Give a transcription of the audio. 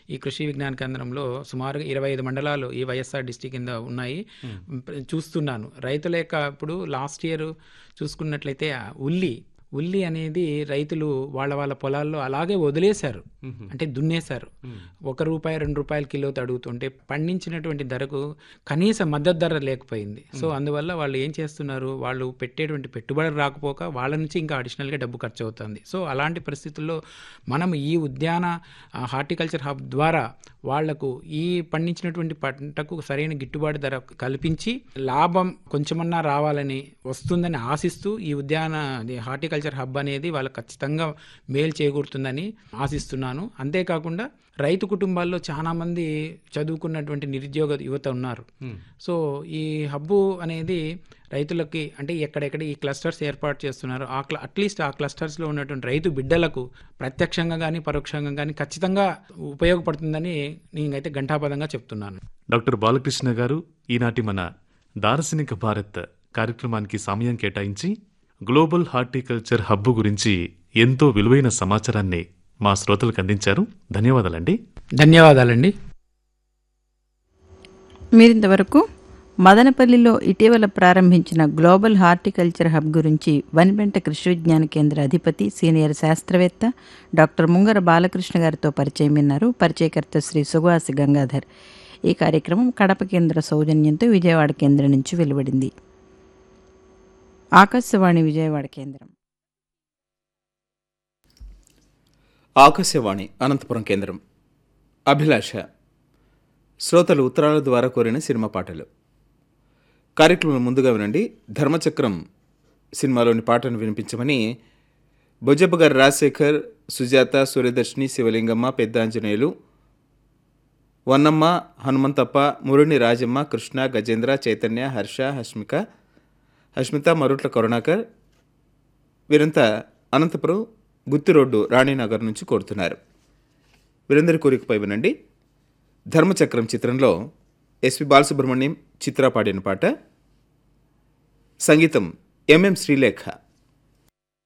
ఈ కృషి విజ్ఞాన కేంద్రంలో సుమారుగా ఇరవై ఐదు మండలాలు ఈ వైఎస్ఆర్ డిస్టిక్ కింద ఉన్నాయి చూస్తున్నాను రైతుల యొక్క ఇప్పుడు లాస్ట్ ఇయర్ చూసుకున్నట్లయితే ఆ ఉల్లి ఉల్లి అనేది రైతులు వాళ్ళ వాళ్ళ పొలాల్లో అలాగే వదిలేశారు అంటే దున్నేశారు ఒక రూపాయి రెండు రూపాయల కిలో అడుగుతుంటే పండించినటువంటి ధరకు కనీస మద్దతు ధర లేకపోయింది సో అందువల్ల వాళ్ళు ఏం చేస్తున్నారు వాళ్ళు పెట్టేటువంటి పెట్టుబడి రాకపోక వాళ్ళ నుంచి ఇంకా అడిషనల్గా డబ్బు ఖర్చు అవుతుంది సో అలాంటి పరిస్థితుల్లో మనం ఈ ఉద్యాన ఆ, హార్టికల్చర్ హబ్ ద్వారా వాళ్లకు ఈ పండించినటువంటి పంటకు సరైన గిట్టుబాటు ధర కల్పించి లాభం కొంచెమన్నా రావాలని వస్తుందని ఆశిస్తూ ఈ ఉద్యాన అది హార్టికల్చర్ హబ్ అనేది వాళ్ళకి ఖచ్చితంగా మేలు చేకూరుతుందని ఆశిస్తున్నాను అంతేకాకుండా రైతు కుటుంబాల్లో చాలామంది చదువుకున్నటువంటి నిరుద్యోగ యువత ఉన్నారు సో ఈ హబ్బు అనేది రైతులకి అంటే ఎక్కడెక్కడ ఈ క్లస్టర్స్ ఏర్పాటు చేస్తున్నారు ఆ క్ల అట్లీస్ట్ ఆ క్లస్టర్స్లో ఉన్నటువంటి రైతు బిడ్డలకు ప్రత్యక్షంగా కానీ పరోక్షంగా కానీ ఖచ్చితంగా ఉపయోగపడుతుందని నేనైతే ఘంటాపదంగా చెప్తున్నాను డాక్టర్ బాలకృష్ణ గారు ఈనాటి మన దార్శనిక భారత్ కార్యక్రమానికి సమయం కేటాయించి గ్లోబల్ హార్టికల్చర్ హబ్బు గురించి ఎంతో విలువైన సమాచారాన్ని మా శ్రోతలకు అందించారు ధన్యవాదాలండి ధన్యవాదాలండి మీరింతవరకు మదనపల్లిలో ఇటీవల ప్రారంభించిన గ్లోబల్ హార్టికల్చర్ హబ్ గురించి వనిపెంట కృషి విజ్ఞాన కేంద్ర అధిపతి సీనియర్ శాస్త్రవేత్త డాక్టర్ ముంగర బాలకృష్ణ గారితో పరిచయం విన్నారు పరిచయకర్త శ్రీ సుగాసి గంగాధర్ ఈ కార్యక్రమం కడప కేంద్ర సౌజన్యంతో విజయవాడ కేంద్రం నుంచి వెలువడింది ఆకాశవాణి విజయవాడ కేంద్రం ఆకాశవాణి అనంతపురం కేంద్రం అభిలాష శ్రోతలు ఉత్తరాల ద్వారా కోరిన సినిమా పాటలు కార్యక్రమం ముందుగా వినండి ధర్మచక్రం సినిమాలోని పాటను వినిపించమని బొజ్జప్ప గారు రాజశేఖర్ సుజాత సూర్యదర్శిని శివలింగమ్మ పెద్ద ఆంజనేయులు వన్నమ్మ హనుమంతప్ప మురుణి రాజమ్మ కృష్ణ గజేంద్ర చైతన్య హర్ష హష్మిక హష్మిత మరుట్ల కరుణాకర్ వీరంతా అనంతపురం గుత్తి రోడ్డు రాణినగర్ నుంచి కోరుతున్నారు వీరందరి కోరికపై వినండి ధర్మచక్రం చిత్రంలో ఎస్పి బాలసుబ్రహ్మణ్యం చిత్ర పాడిన పాట సంగీతం ఎంఎం శ్రీలేఖ